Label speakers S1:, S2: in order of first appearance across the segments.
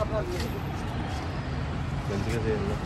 S1: మంచిగా చేయాలి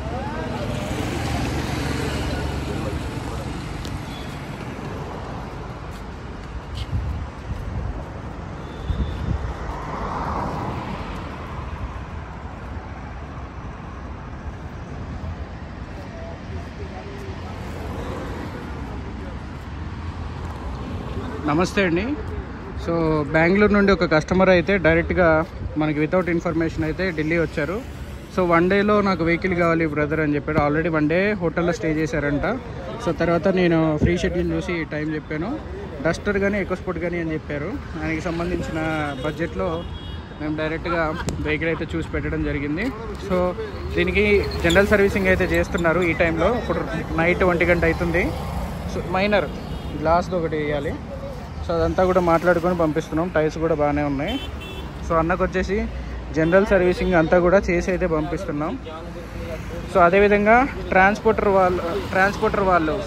S2: నమస్తే అండి సో బెంగళూరు నుండి ఒక కస్టమర్ అయితే డైరెక్ట్గా మనకి వితౌట్ ఇన్ఫర్మేషన్ అయితే ఢిల్లీ వచ్చారు సో వన్ డేలో నాకు వెహికల్ కావాలి బ్రదర్ అని చెప్పాడు ఆల్రెడీ వన్ డే హోటల్లో స్టే చేశారంట సో తర్వాత నేను ఫ్రీ షెడ్యూల్ చూసి టైం చెప్పాను డస్టర్ కానీ ఎక్కువ స్పోర్ట్ కానీ అని చెప్పారు దానికి సంబంధించిన బడ్జెట్లో మేము డైరెక్ట్గా వెహికల్ అయితే చూసి పెట్టడం జరిగింది సో దీనికి జనరల్ సర్వీసింగ్ అయితే చేస్తున్నారు ఈ టైంలో ఇప్పుడు నైట్ ఒంటి గంట అవుతుంది సో మైనర్ గ్లాస్ది ఒకటి వేయాలి సో అదంతా కూడా మాట్లాడుకొని పంపిస్తున్నాం టైర్స్ కూడా బాగానే ఉన్నాయి సో అన్నకు వచ్చేసి జనరల్ సర్వీసింగ్ అంతా కూడా చేసి అయితే పంపిస్తున్నాం సో అదేవిధంగా ట్రాన్స్పోర్టర్ వాళ్ళు ట్రాన్స్పోర్టర్ వాళ్ళు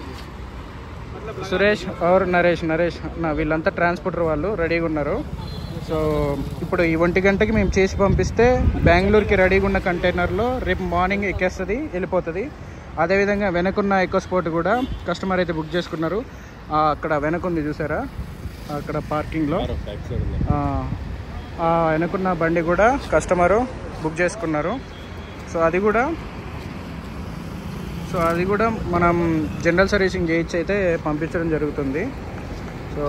S2: సురేష్ ఆర్ నరేష్ నరేష్ నా వీళ్ళంతా ట్రాన్స్పోర్టర్ వాళ్ళు రెడీగా ఉన్నారు సో ఇప్పుడు ఈ ఒంటి గంటకి మేము చేసి పంపిస్తే బెంగళూరుకి రెడీగా ఉన్న కంటైనర్లో రేపు మార్నింగ్ ఎక్కేస్తుంది వెళ్ళిపోతుంది అదేవిధంగా వెనకున్న ఎకో స్పోర్ట్ కూడా కస్టమర్ అయితే బుక్ చేసుకున్నారు ఆ, అక్కడ వెనకుంది చూసారా అక్కడ పార్కింగ్లో
S1: బ్యాక్ సైడ్ ఉంది
S2: ఆ, ఆ వెనకున్న బండి కూడా కస్టమరు బుక్ చేసుకున్నారు సో అది కూడా సో అది కూడా మనం జనరల్ సర్వీసింగ్ చేయించి అయితే పంపించడం జరుగుతుంది సో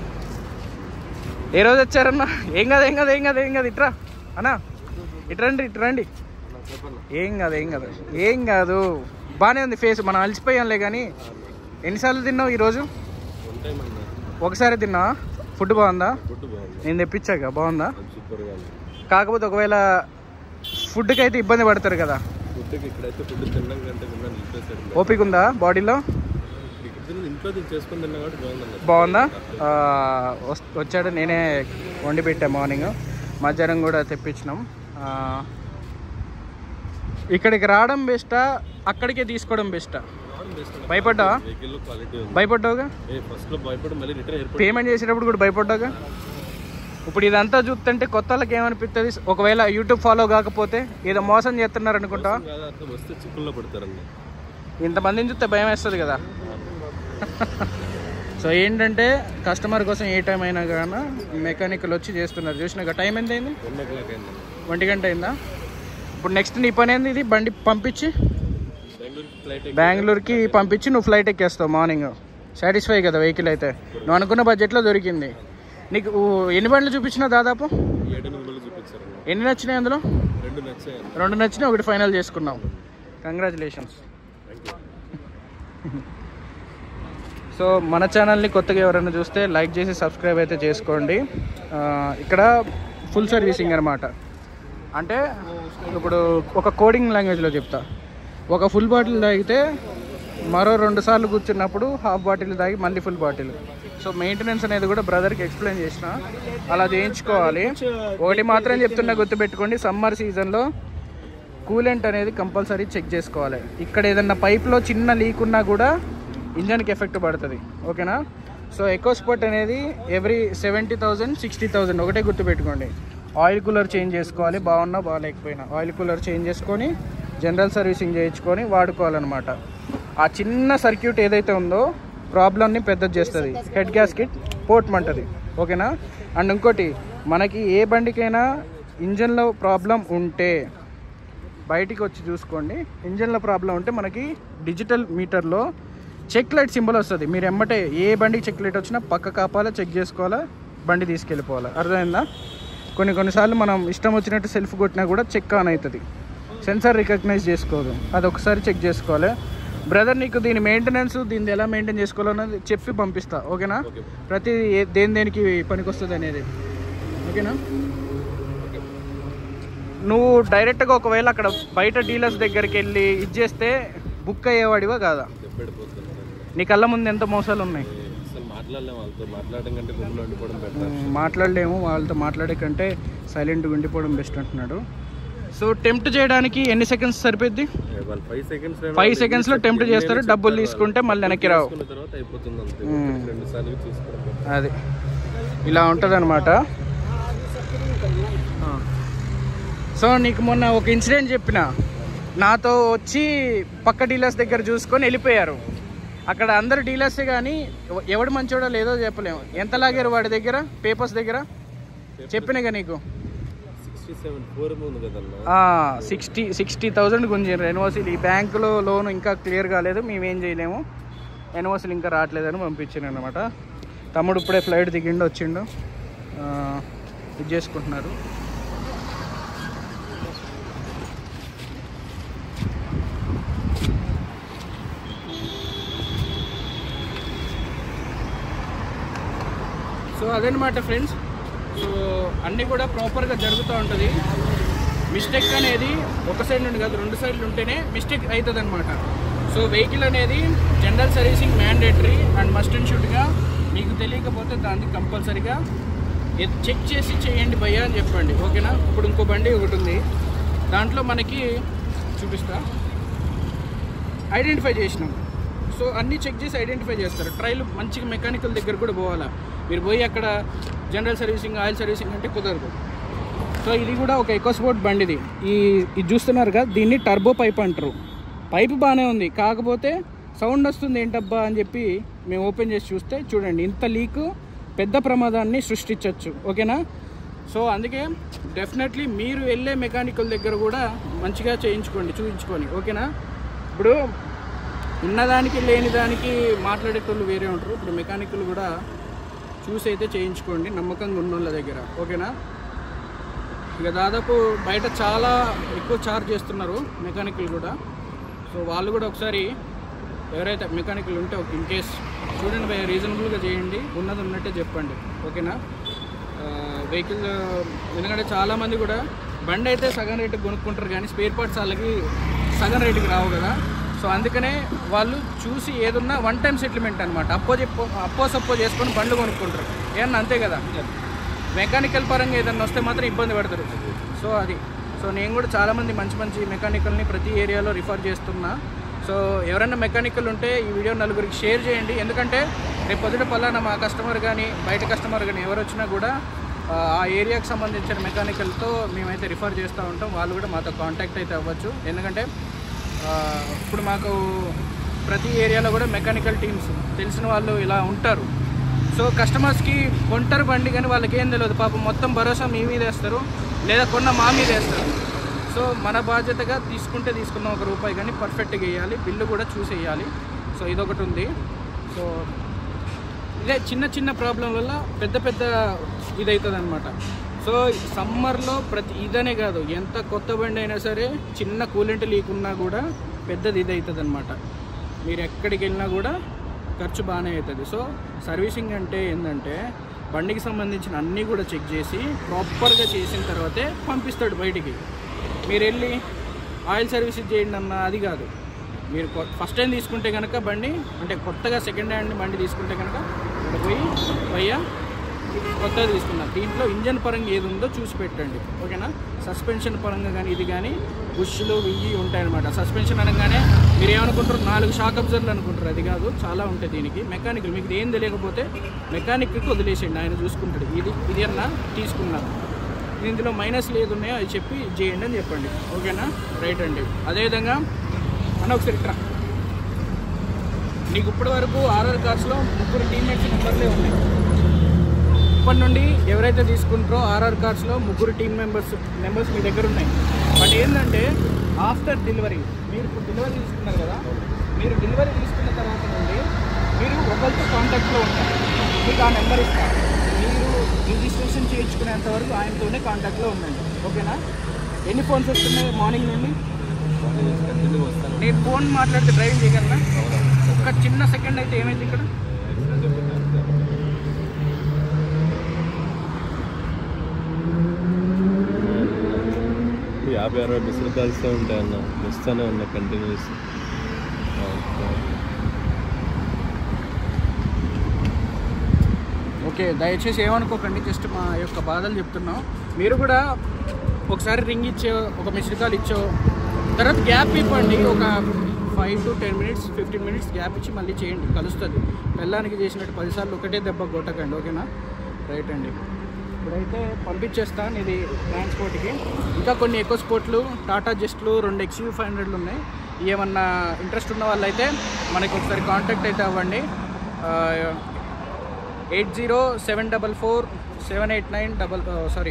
S2: ఏ రోజు వచ్చారన్నా ఏం కాదు ఏం కాదు ఏం కాదు ఏం కాదు ఇట్రా అన్నా ఇట్రండి ఇట్రండి ఏం కాదు ఏం కాదు ఏం కాదు బాగానే ఉంది ఫేస్ మనం అలసిపోయాంలే కానీ ఎన్నిసార్లు తిన్నావు ఈరోజు
S1: ఉంటాయి మన
S2: ఒకసారి తిన్నావా ఫుడ్ బాగుందా
S1: ఫుడ్ బాగుంది
S2: నేను తెప్పించాక బాగుందా
S1: సూపర్గా ఉంది
S2: కాకపోతే ఒకవేళ ఫుడ్కి అయితే ఇబ్బంది పడతారు కదా
S1: ఫుడ్కి ఇక్కడైతే ఫుడ్ తినడం కంటే తిన్నా ఇంట్లో సైడ్
S2: ఓపిక ఉందా బాడీలో
S1: ఇక్కడ తిన్న ఇంట్లో తిని చేసుకొని తిన్నా కాబట్టి బాగుందన్న
S2: బాగుందా ఆ, వస్- వచ్చాడు నేనే వండి పెట్టా మార్నింగ్ మధ్యాహ్నం కూడా తెప్పించినాం ఆ, ఇక్కడికి రావడం బెస్టా అక్కడికే తీసుకోవడం బెస్టా భయపడ్డావా
S1: వెహికల్ క్వాలిటీ ఉంది
S2: భయపడ్డావుగా
S1: ఏ ఫస్ట్ లో భయపడి మళ్ళీ రిటర్న్ ఎయిర్పోర్ట్
S2: పేమెంట్ చేసేటప్పుడు కూడా భయపడ్డావుగా ఇప్పుడు ఇదంతా చూస్తుంటే కొత్త వాళ్ళకి ఏమనిపిస్తుంది ఒకవేళ యూట్యూబ్ ఫాలో కాకపోతే ఏదో మోసం చేస్తున్నారు అనుకుంటావా
S1: కాదు అర్థం వస్తే చిక్కుల్లో పడతారన్న
S2: ఇంతమందిని చూస్తే భయం వేస్తుంది కదా సో ఏంటంటే కస్టమర్ కోసం ఏ టైం అయినా కానీ మెకానికల్ వచ్చి చేస్తున్నారు చూసినాక టైం ఎంత అయింది
S1: వన్ ఓ క్లాక్ అయిందన్న
S2: ఒంటి గంట అయిందా ఇప్పుడు నెక్స్ట్ నీ పని ఏంది ఇది బండి పంపించి
S1: బెంగళూరు ఫ్లైట్
S2: బెంగళూరుకి పంపించి నువ్వు ఫ్లైట్ ఎక్కేస్తావు మార్నింగ్ సాటిస్ఫై కదా వెహికల్ అయితే నువ్వు అనుకున్న బడ్జెట్లో దొరికింది నీకు ఊ, ఎన్ని బండ్లు చూపించినావు దాదాపు
S1: ఏడు ఎనిమిది చూపించారన్న
S2: ఎన్ని నచ్చినాయి అందులో
S1: రెండు నచ్చాయి
S2: రెండు నచ్చినాయి ఒకటి ఫైనల్ చేసుకున్నాం కంగ్రాచులేషన్స్
S1: థ్యాంక్ యూ
S2: సో మన ఛానల్ని కొత్తగా ఎవరైనా చూస్తే లైక్ చేసి సబ్స్క్రైబ్ అయితే చేసుకోండి ఆ, ఇక్కడ ఫుల్ సర్వీసింగ్ అనమాట అంటే ఇప్పుడు ఒక కోడింగ్ లాంగ్వేజ్లో చెప్తా ఒక ఫుల్ బాటిల్ తాగితే మరో రెండు సార్లు కూర్చున్నప్పుడు హాఫ్ బాటిల్ తాగి మళ్ళీ ఫుల్ బాటిల్ సో మెయింటెనెన్స్ అనేది కూడా బ్రదర్కి ఎక్స్ప్లెయిన్ చేసిన అలా చేయించుకోవాలి ఒకటి మాత్రం చెప్తున్నా గుర్తుపెట్టుకోండి సమ్మర్ సీజన్లో కూలెంట్ అనేది కంపల్సరీ చెక్ చేసుకోవాలి ఇక్కడ ఏదన్నా పైప్లో చిన్న లీక్ ఉన్నా కూడా ఇంజన్కి ఎఫెక్ట్ పడుతుంది ఓకేనా సో ఎకో స్పోర్ట్ అనేది every seventy thousand sixty thousand ఒకటే గుర్తుపెట్టుకోండి ఆయిల్ కూలర్ చేంజ్ చేసుకోవాలి బాగున్నా బాగాలేకపోయినా ఆయిల్ కూలర్ చేంజ్ చేసుకొని జనరల్ సర్వీసింగ్ చేయించుకొని వాడుకోవాలన్నమాట ఆ చిన్న సర్క్యూట్ ఏదైతే ఉందో ప్రాబ్లమ్ని పెద్దది చేస్తుంది హెడ్ గ్యాస్కిట్ పోట్మంటది ఓకేనా అండ్ ఇంకోటి మనకి ఏ బండికైనా ఇంజన్లో ప్రాబ్లం ఉంటే బయటికి వచ్చి చూసుకోండి ఇంజన్లో ప్రాబ్లం ఉంటే మనకి డిజిటల్ మీటర్లో చెక్ లైట్ సింబల్ వస్తుంది మీరు ఎమ్మటే ఏ బండికి చెక్ లైట్ వచ్చినా పక్క కాపాలా చెక్ చేసుకోవాలా బండి తీసుకెళ్ళిపోవాలి అర్థమైందా కొన్ని కొన్నిసార్లు మనం ఇష్టం వచ్చినట్టు సెల్ఫ్ కొట్టినా కూడా చెక్ ఆన్ అవుతుంది సెన్సార్ రికగ్నైజ్ చేసుకోదు అది ఒకసారి చెక్ చేసుకోవాలి బ్రదర్ నీకు దీని మెయింటెనెన్స్ దీన్ని ఎలా మెయింటైన్ చేసుకోవాలో అనేది చెప్పి పంపిస్తా ఓకేనా
S1: ఓకే
S2: ప్రతి ఏ- దేని దేనికి పనికొస్తుంది అనేది ఓకేనా నువ్వు డైరెక్ట్గా ఒకవేళ అక్కడ బయట డీలర్స్ దగ్గరికి వెళ్ళి ఇది చేస్తే బుక్ అయ్యేవాడివా కాదా
S1: దెబ్బడిపోతుంది
S2: నీ కళ్ళ ముందు ఎంత మోసాలు ఉన్నాయి
S1: అసలు మాట్లాడలేము వాళ్ళతో మాట్లాడడం కంటే గుమ్ములు వండుకోవడం బెటర్
S2: ఉమ్, మాట్లాడలేము వాళ్ళతో మాట్లాడే కంటే సైలెంట్గా ఉండిపోవడం బెస్ట్ అంటున్నాడు సో టెంప్ట్ చేయడానికి ఎన్ని సెకండ్స్ సరిపోద్ది
S1: వాళ్ళు ఫైవ్ సెకండ్స్
S2: ఫైవ్ సెకండ్స్లో టెంప్ట్ చేస్తారు డబ్బులు తీసుకుంటే మళ్ళీ వెనక్కి రావు
S1: తీసుకున్న తర్వాత అయిపోతుంది అంతే
S2: మ్మ్.
S1: రెండు సార్లు తీసుకోవడం
S2: అది ఇలా ఉంటుంది అనమాట సో నీకు మొన్న ఒక ఇన్సిడెంట్ చెప్పిన నాతో వచ్చి పక్క డీలర్స్ దగ్గర చూసుకొని వెళ్ళిపోయారు అక్కడ అందరు డీలర్సే కానీ ఎవ- ఎవడు మంచోడో లేదో చెప్పలేము ఎంత లాగారు వాడి దగ్గర పేపర్స్ దగ్గర చెప్పినగా నీకు
S1: సిక్స్టీ సెవెన్ ఫోర్ ఉంది కదన్నా
S2: సిక్స్టీ సిక్స్టీ థౌజండ్ గుంజారు ఎన్ఓసీలు ఈ బ్యాంకులో లోన్ ఇంకా క్లియర్ కాలేదు మేమేం చేయలేము ఎన్ఓసీలు ఇంకా రావట్లేదని పంపించాను అనమాట తమ్ముడు ఇప్పుడే ఫ్లైట్ దిగిండు వచ్చిండు ఆ, ఇది చేసుకుంటున్నారు సో అదనమాట ఫ్రెండ్స్ సో అన్నీ కూడా ప్రాపర్గా జరుగుతూ ఉంటుంది మిస్టేక్ అనేది ఒక సైడ్ నుండి కాదు రెండు సైడ్లు ఉంటేనే మిస్టేక్ అవుతుంది అనమాట సో వెహికల్ అనేది general servicing mandatory and must and షుడ్గా మీకు తెలియకపోతే దాన్ని కంపల్సరీగా చెక్ చేసి చేయండి భయ్యా అని చెప్పండి ఓకేనా ఇప్పుడు ఇంకో బండి ఒకటి ఉంది దాంట్లో మనకి చూపిస్తా ఐడెంటిఫై చేసినాం సో అన్నీ చెక్ చేసి ఐడెంటిఫై చేస్తారు ట్రైల్ మంచిగా మెకానికల్ దగ్గర కూడా పోవాలా మీరు పోయి అక్కడ జనరల్ సర్వీసింగ్ ఆయిల్ సర్వీసింగ్ అంటే కుదరదు సో ఇది కూడా ఒక ఎకోస్పోర్ట్ బండిది ఈ ఇది చూస్తున్నారు కదా దీన్ని టర్బో పైప్ అంటారు పైప్ బాగానే ఉంది కాకపోతే సౌండ్ వస్తుంది ఏంటబ్బా అని చెప్పి మేము ఓపెన్ చేసి చూస్తే చూడండి ఇంత లీక్ పెద్ద ప్రమాదాన్ని సృష్టించవచ్చు ఓకేనా సో అందుకే డెఫినెట్లీ మీరు వెళ్ళే మెకానికల్ దగ్గర కూడా మంచిగా చేయించుకోండి చూపించుకొని ఓకేనా ఇప్పుడు ఉన్నదానికి లేని దానికి మాట్లాడేటోళ్ళు వేరే ఉంటారు ఇప్పుడు మెకానికల్ కూడా చూసి అయితే చేయించుకోండి నమ్మకంగా ఉన్న వాళ్ళ దగ్గర ఓకేనా ఇక దాదాపు బయట చాలా ఎక్కువ ఛార్జ్ చేస్తున్నారు మెకానికల్ కూడా సో వాళ్ళు కూడా ఒకసారి ఎవరైతే మెకానికల్ ఉంటే ఒక ఇన్ కేస్ చూడండి భయ రీజనబుల్గా చేయండి ఉన్నది ఉన్నట్టే చెప్పండి ఓకేనా వెహికల్ ఎందుకంటే చాలామంది కూడా బండి అయితే సగం రేటుకి కొనుక్కుంటారు కానీ స్పేర్ పార్ట్స్ వాళ్ళకి సగం రేటుకి రావు కదా సో అందుకనే వాళ్ళు చూసి ఏదున్నా వన్ టైం సెటిల్మెంట్ అనమాట అప్పో చెప్పో అప్పో సప్పో చేసుకొని బండ్లు కొనుక్కుంటారు ఏమన్నా అంతే కదా మెకానికల్ పరంగా ఏదన్నా వస్తే మాత్రం ఇబ్బంది పడతారు సో అది సో నేను కూడా చాలామంది మంచి మంచి మెకానికల్ని ప్రతి ఏరియాలో రిఫర్ చేస్తున్నా సో ఎవరైనా మెకానికల్ ఉంటే ఈ వీడియో నలుగురికి షేర్ చేయండి ఎందుకంటే రేపు పొద్దుట పలానా మా కస్టమర్ కానీ బయట కస్టమర్ కానీ ఎవరు వచ్చినా కూడా ఆ, ఆ ఏరియాకి సంబంధించిన మెకానికల్తో మేమైతే రిఫర్ చేస్తూ ఉంటాం వాళ్ళు కూడా మాతో కాంటాక్ట్ అయితే అవ్వచ్చు ఎందుకంటే ఆ, ఇప్పుడు మాకు ప్రతి ఏరియాలో కూడా మెకానికల్ టీమ్స్ తెలిసిన వాళ్ళు ఇలా ఉంటారు సో కస్టమర్స్కి కొంటారు బండి కానీ వాళ్ళకి ఏం తెలియదు పాపం మొత్తం భరోసా మీ మీద వేస్తారు లేదా కొన్న మా మీద వేస్తారు సో మన బాధ్యతగా తీసుకుంటే తీసుకున్న ఒక రూపాయి కానీ పర్ఫెక్ట్గా వేయాలి బిల్లు కూడా చూసి వేయాలి సో ఇదొకటి ఉంది సో ఇదే చిన్న చిన్న ప్రాబ్లం వల్ల పెద్ద పెద్ద ఇది అవుతుంది అనమాట సో సమ్మర్లో ప్రతి ఇదనే కాదు ఎంత కొత్త బండి అయినా సరే చిన్న కూలెంట్ లీక్ ఉన్నా కూడా పెద్దది ఇది అవుతుంది అనమాట మీరు ఎక్కడికి వెళ్ళినా కూడా ఖర్చు బాగానే అవుతుంది సో సర్వీసింగ్ అంటే ఏంటంటే బండికి సంబంధించిన అన్నీ కూడా చెక్ చేసి ప్రాపర్గా చేసిన తర్వాతే పంపిస్తాడు బయటికి మీరు వెళ్ళి ఆయిల్ సర్వీస్ చేయండి అన్న అది కాదు మీరు ఫస్ట్ టైం తీసుకుంటే కనుక బండి అంటే కొత్తగా సెకండ్ హ్యాండ్ బండి తీసుకుంటే కనుక ఇక్కడ పోయి భయ్యా కొత్తగా తీసుకున్నా దీంట్లో ఇంజన్ పరంగా ఏది ఉందో చూసి పెట్టండి ఓకేనా సస్పెన్షన్ పరంగా కానీ ఇది కానీ బుష్లు ఇవి ఉంటాయన్నమాట సస్పెన్షన్ అనగానే మీరు ఏమనుకుంటారు నాలుగు షాక్ అబ్జర్వ్లు అనుకుంటారు అది కాదు చాలా ఉంటాయి దీనికి మెకానికల్ మీకు ఇది ఏం తెలియకపోతే మెకానిక్కి వదిలేసేయండి ఆయన చూసుకుంటాడు ఇది ఇది అన్నా తీసుకున్నాను ఇందులో మైనస్లు ఏది ఉన్నాయో అది చెప్పి ఇది చేయండి అని చెప్పండి ఓకేనా రైట్ అండి అదేవిధంగా అన్న ఒకసారి ఇట్రా నీకు ఇప్పటి వరకు ఆర్ఆర్ కార్స్లో ముగ్గురు టీమ్మేట్స్ నెంబర్లే ఉన్నాయి ఇప్పటి నుండి ఎవరైతే తీసుకుంటారో ఆర్ఆర్ కార్స్లో ముగ్గురు టీమ్ మెంబర్స్ మెంబర్స్ మీ దగ్గర ఉన్నాయి బట్ ఏంటంటే ఆఫ్టర్ డెలివరీ మీరు ఇప్పుడు డెలివరీ తీసుకున్నారు కదా మీరు డెలివరీ తీసుకున్న తర్వాత నుండి మీరు ఒకరితో కాంటాక్ట్లో ఉంటారు మీకు ఆ నెంబర్ ఇస్తారు మీరు రిజిస్ట్రేషన్ చేయించుకునేంత వరకు ఆయనతోనే కాంటాక్ట్లో ఉండండి ఓకేనా ఎన్ని ఫోన్స్ వస్తున్నాయి మార్నింగ్ నుండి
S1: కంటిన్యూ వస్తాను
S2: నేను ఫోన్ మాట్లాడితే డ్రైవింగ్ చేయగలనా ఒక్క చిన్న సెకండ్ అయితే ఏమైంది ఇక్కడ
S1: యాభై అరవై మిస్లు కాల్స్తూ ఉంటాయి అన్న వస్తూనే ఉన్నా కంటిన్యూస్
S2: ఓకే దయచేసి ఏమనుకోకండి జస్ట్ మా యొక్క బాధలు చెప్తున్నాం మీరు కూడా ఒకసారి రింగ్ ఇచ్చో ఒక మిస్డ్ కాల్ ఇచ్చో తర్వాత గ్యాప్ ఇవ్వండి ఒక five to ten minutes fifteen minutes gap ఇచ్చి మళ్ళీ చేయండి కలుస్తుంది బెల్లానికి చేసినట్టు పదిసార్లు ఒకటే దెబ్బ కొట్టకండి ఓకేనా రైట్ అండి ఇప్పుడైతే పంపించేస్తాను ఇది ట్రాన్స్పోర్ట్కి ఇంకా కొన్ని ఎక్కువ స్పోర్ట్లు టాటా జెస్ట్లు రెండు ఎక్స్యూ ఫైవ్ హండ్రెడ్లు ఉన్నాయి ఏమన్నా ఇంట్రెస్ట్ ఉన్న వాళ్ళైతే మనకి ఒకసారి కాంటాక్ట్ అయితే అవ్వండి eight zero seven double four seven eight nine double sorry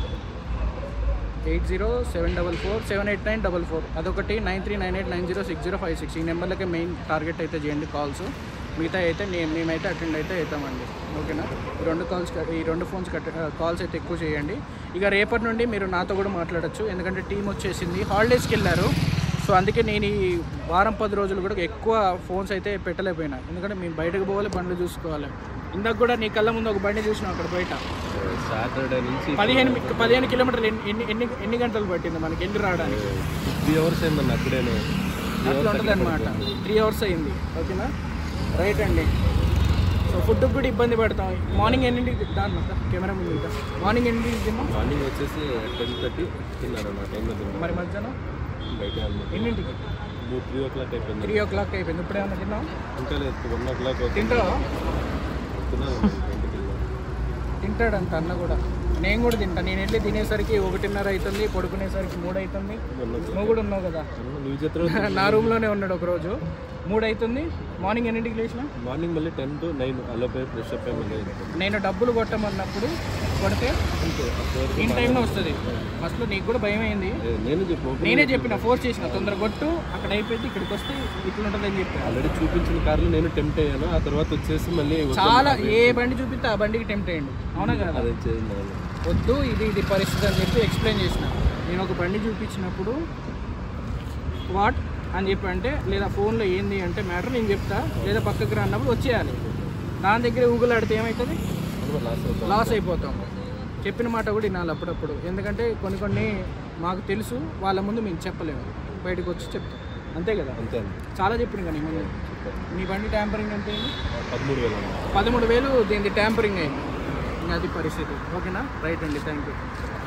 S2: eight zero seven double four seven eight nine double four అదొకటి nine three nine eight nine zero six zero five six ఈ నెంబర్లకే main target అయితే చేయండి calls మిగతా అయితే నేను మేమైతే attend అయితే అవుతామండి ఓకేనా ఈ రెండు కాల్స్ కట్- ఈ రెండు ఫోన్స్ కట్ కాల్స్ అయితే ఎక్కువ చేయండి ఇక రేపటి నుండి మీరు నాతో కూడా మాట్లాడొచ్చు ఎందుకంటే టీం వచ్చేసింది హాలిడేస్కి వెళ్ళారు సో అందుకే నేను ఈ వారం పది రోజులు కూడా ఎక్కువ ఫోన్స్ అయితే పెట్టలేకపోయినా ఎందుకంటే మేము బయటకు పోవాలి బండ్లు చూసుకోవాలి ఇందాక కూడా నీ కళ్ళ ముందు ఒక బండి చూసినాం అక్కడ బయట
S1: సాటర్డే నుంచి
S2: పదిహేను మీ- పదిహేను కిలోమీటర్లు ఎన్ని ఎన్ని ఎన్ని ఎన్ని గంటలు పట్టింది మనకి ఎన్ని రావడానికి
S1: త్రీ అవర్స్ అయిందన్న అక్కడేనే
S2: అట్లా ఉంటుంది అనమాట త్రీ అవర్స్ అయింది ఓకేనా రైట్ అండి సో ఫుడ్కి కూడా ఇబ్బంది పడతాం మార్నింగ్ ఎన్నింటికి దాని కెమెరా ముందు ఇంకా. మార్నింగ్ ఎన్నింటికి తిన్నాం
S1: మార్నింగ్ వచ్చేసి టెన్ థర్టీ తిన్నారు అన్న టైంలో తిన్నాను
S2: మరి మధ్యాహ్నం
S1: బయట అన్నమాట
S2: ఎన్నింటికి
S1: త్రీ ఓ క్లాక్ అయిపోయింది
S2: త్రీ ఓ క్లాక్ అయిపోయింది ఇప్పుడు ఏమన్నా తిన్నాం
S1: ఇంకా లేదు వన్ ఓ క్లాక్
S2: తింటావా
S1: తిన్నాను ఇంటికి వెళ్ళాను.
S2: తింటాడంట అన్న కూడా నేను కూడా తింటా నేను వెళ్ళి తినేసరికి ఒకటిన్నర అవుతుంది పడుకునేసరికి మూడు అవుతుంది నువ్వు కూడా ఉన్నావు కదా
S1: అన్న, నువ్వు చిత్రం
S2: నా రూమ్లోనే ఉన్నాడు ఒకరోజు మూడు అవుతుంది మార్నింగ్ ఎన్నింటికి లేచిన
S1: మార్నింగ్ మళ్ళీ టెన్ టు నైన్ అలా పోయి ఫ్రెష్ అప్ అయ్యి మళ్ళీ
S2: నేను డబ్బులు కొట్టమన్నప్పుడు కొడితే
S1: అంతే అప్పటివరకు
S2: ఇన్ టైంలో వస్తుంది ఫస్ట్లో నీకు కూడా భయం అయింది
S1: ఏ, నేను చెప్పు
S2: నేనే చెప్పిన ఫోర్స్ చేసిన తొందర కొట్టు అక్కడ అయిపోయింది ఇక్కడికి వస్తే ఇట్లుంటుందని చెప్పాను
S1: ఆల్రెడీ చూపించిన కార్లు నేను టెంప్ట్ అయ్యాను ఆ తర్వాత వచ్చేసి మళ్ళీ వద్దు
S2: చాలా ఏ బండి చూపిస్తే ఆ బండికి టెంప్ట్ అయ్యండి అవునా కదా
S1: అదే చేయండి
S2: వద్దు ఇది ఇది పరిస్థితి అని చెప్పి ఎక్స్ప్లెయిన్ చేసిన నేను ఒక బండి చూపించినప్పుడు వాట్ అని చెప్పి అంటే లేదా ఫోన్లో ఏంది అంటే మ్యాటర్ నేను చెప్తా లేదా పక్కకి రా అన్నప్పుడు వచ్చేయాలి దాని దగ్గర ఊగులాడితే ఏమవుతుంది
S1: లాస్ట్ అవుతాం
S2: లాస్ అయిపోతాం చెప్పిన మాట కూడా వినాలి అప్పుడప్పుడు ఎందుకంటే కొన్ని కొన్ని మాకు తెలుసు వాళ్ళ ముందు మేము చెప్పలేము బయటకు వచ్చి చెప్తాం అంతే కదా
S1: అంతే అండి
S2: చాలా చెప్పింది కానీ ముందు మీ బండి ట్యాంపరింగ్ ఎంత అయింది
S1: పదమూడు వేలు అన్న.
S2: పదమూడు వేలు దీనికి ట్యాంపరింగ్ అయింది ఇంకా అది పరిస్థితి ఓకేనా రైట్ అండి థ్యాంక్ యూ